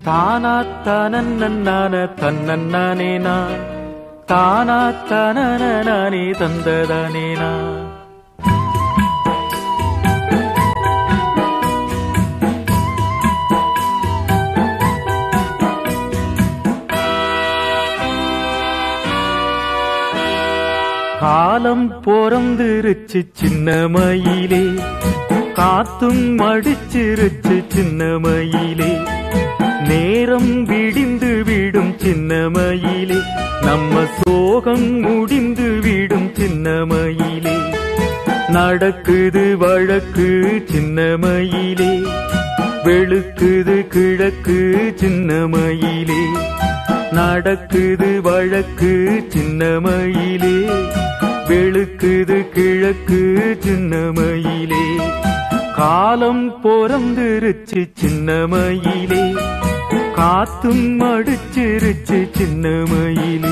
தானா தனன்னான தன்னன்னானேனா தானா தனனானே தந்ததானேனா காலம் பொறந்துருச்சு சின்ன மயிலே காத்தும் அடிச்சிருச்சு சின்ன மயிலே நேரம் விடிந்து விடும் சின்ன மயிலே நம்ம சோகம் முடிந்து விடும் சின்ன மயிலே நடக்குது வழக்கு சின்ன மயிலே வெளுக்குது கிழக்கு சின்ன மயிலே நடக்குது வழக்கு சின்ன மயிலே வெளுக்குது கிழக்கு சின்ன மயிலே காலம் பொறந்துருச்சு சின்ன மயிலே காத்தும் அடிச்சிருச்சு சின்ன மயிலே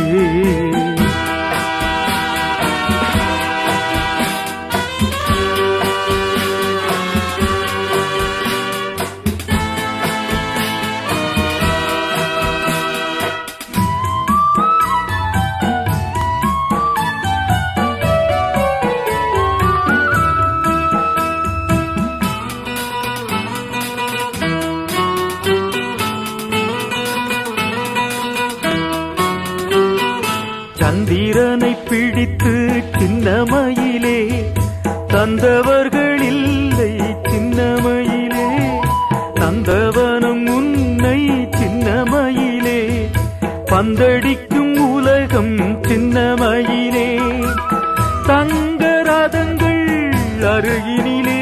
சந்திரனை பிடித்து சின்னமயிலே தந்தவர்கள் இல்லை சின்னமயிலே தந்தவனும் உன்னை சின்னமயிலே பந்தடிக்கும் உலகம் சின்னமயிலே தங்க ரதங்கள் அருகினிலே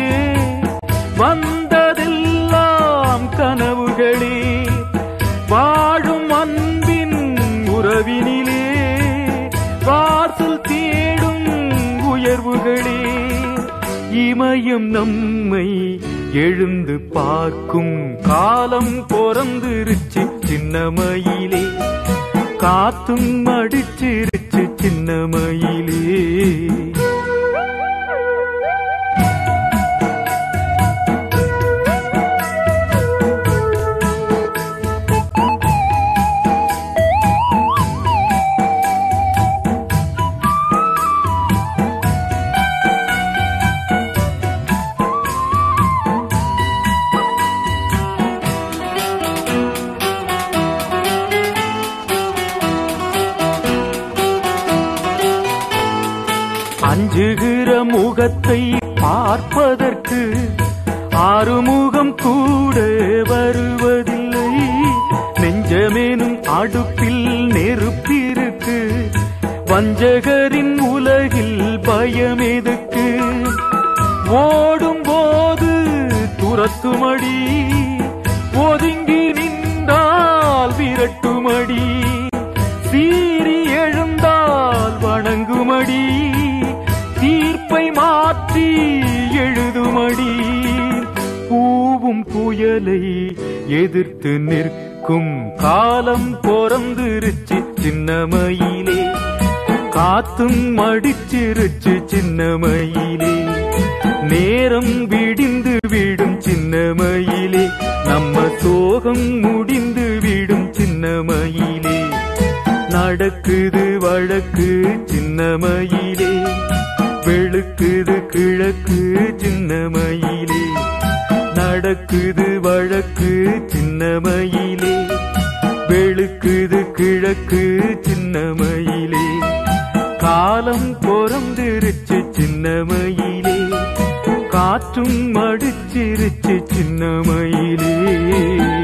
வந்ததெல்லாம் கனவுகளே வாழும் அன்பின் உறவினிலே வாசல் தேடும் உயர்வுகளே இமயம் நம்மை எழுந்து பார்க்கும் காலம் பொறந்துருச்சு சின்னமயிலே காத்தும் அடிச்சிருச்சு சின்னமயிலே அஞ்சுகிற முகத்தை பார்ப்பதற்கு ஆறுமுகம் கூட வருவதில்லை நெஞ்சமேனும் அடுப்பில் நெருப்பிருக்கு வஞ்சகரின் உலகில் பயம் எதுக்கு ஓடும் போது துரத்துமடி ஒதுங்கி நின்றால் விரட்டுமடி சீறி எழுந்தால் வணங்குமடி தீர்ப்பை மாற்றி எழுதுமடி பூவும் புயலை எதிர்த்து நிற்கும் காலம் பொறந்துருச்சு சின்னமயிலே காத்தும் அடிச்சிருச்சு சின்னமயிலே நேரம் விடிந்து விடும் சின்னமயிலே நம்ம சோகம் முடிந்து விடும் சின்னமயிலே நடக்குது வழக்கு சின்னமயிலே வெளுக்குது கிழக்கு சின்னமயிலே நடக்குது வழக்கு சின்னமயிலே வெளுக்குது கிழக்கு சின்னமயிலே காலம் பொறந்துருச்சு சின்னமயிலே காற்றும் அடிச்சிருச்சு சின்னமயிலே